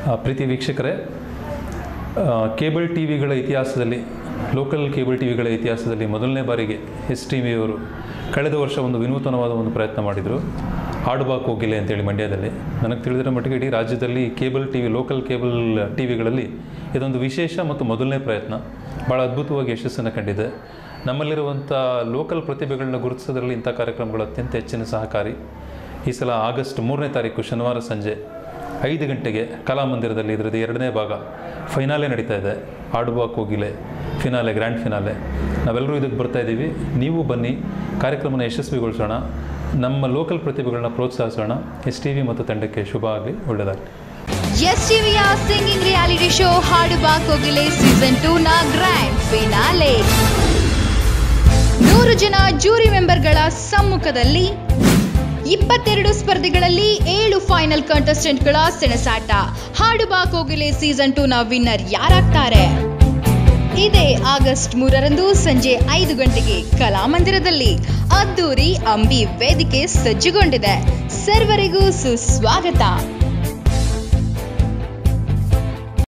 ಆ, ಪ್ರೀತಿ ವೀಕ್ಷಕರೇ ಆ, ಕೇಬಲ್ ಟಿ ವಿಗಳ ಇತಿಹಾಸದಲ್ಲಿ ಲೋಕಲ್ ಕೇಬಲ್ ಟಿ ವಿಗಳ ಇತಿಹಾಸದಲ್ಲಿ ಮೊದಲನೇ ಬಾರಿಗೆ ಎಸ್ ಟಿ ವಿಯವರು ಕಳೆದ ವರ್ಷ ಒಂದು ವಿನೂತನವಾದ ಒಂದು ಪ್ರಯತ್ನ ಮಾಡಿದರು ಹಾಡುಬಾ ಕೋಗಿಲೆ ಅಂತೇಳಿ ಮಂಡ್ಯದಲ್ಲಿ ನನಗೆ ತಿಳಿದಿರೋ ಮಟ್ಟಿಗೆ ಇಡೀ ರಾಜ್ಯದಲ್ಲಿ cable T V local cable T ವಿಗಳಲ್ಲಿ ಇದೊಂದು ವಿಶೇಷ ಮತ್ತು ಮೊದಲನೇ ಪ್ರಯತ್ನ ಭಾಳ ಅದ್ಭುತವಾಗಿ ಯಶಸ್ಸನ್ನು ಕಂಡಿದೆ ನಮ್ಮಲ್ಲಿರುವಂಥ ಲೋಕಲ್ ಪ್ರತಿಭೆಗಳನ್ನ ಗುರುತಿಸೋದ್ರಲ್ಲಿ ಇಂಥ ಕಾರ್ಯಕ್ರಮಗಳು ಅತ್ಯಂತ ಹೆಚ್ಚಿನ ಸಹಕಾರಿ ಈ ಸಲ ಆಗಸ್ಟ್ ಮೂರನೇ ತಾರೀಕು ಶನಿವಾರ ಸಂಜೆ ಐದು ಗಂಟೆಗೆ ಕಲಾಮಂದಿರದಲ್ಲಿ ಇದರದ್ದು ಎರಡನೇ ಭಾಗ ಫೈನಾಲೆ ನಡೀತಾ ಇದೆ ಆಡುವ ಕೋಗಿಲೆ ಫಿನಾಲೆ ಗ್ರ್ಯಾಂಡ್ ಫಿನಾಲೆ ನಾವೆಲ್ಲರೂ ಇದಕ್ಕೆ ಬರ್ತಾ ಇದ್ದೀವಿ ನೀವು ಬನ್ನಿ ಕಾರ್ಯಕ್ರಮನ ಯಶಸ್ವಿಗೊಳಿಸೋಣ ನಮ್ಮ ಲೋಕಲ್ ಪ್ರತಿಭೆಗಳನ್ನ ಪ್ರೋತ್ಸಾಹಿಸೋಣ ಎಸ್ ಟಿ ವಿ ಮತ್ತು ತಂಡಕ್ಕೆ ಶುಭ ಆಗಲಿ ಒಳ್ಳೆಯದಾಗಲಿ ಎಸ್ ಟಿವಿಯ singing reality show Haadu Baa Kogile season two ನ ಗ್ರ್ಯಾಂಡ್ ಫಿನಾಲೆ ನೂರು ಜನ ಜೂರಿ ಮೆಂಬರ್ಗಳ ಸಮ್ಮುಖದಲ್ಲಿ ಇಪ್ಪತ್ತೆರಡು ಸ್ಪರ್ಧೆಗಳಲ್ಲಿ ಏಳು final ಕಂಟೆಸ್ಟೆಂಟ್ಗಳ ಸೆಣಸಾಟ Haadu Baa Kogile season two ನ ವಿನ್ನರ್ ಯಾರಾಗ್ತಾರೆ ಇದೇ ಆಗಸ್ಟ್ ಮೂರರಂದು ಸಂಜೆ ಐದು ಗಂಟೆಗೆ ಕಲಾಮಂದಿರದಲ್ಲಿ ಅದ್ದೂರಿ ಅಂಬಿ ವೇದಿಕೆ ಸಜ್ಜುಗೊಂಡಿದೆ ಸರ್ವರಿಗೂ ಸುಸ್ವಾಗತ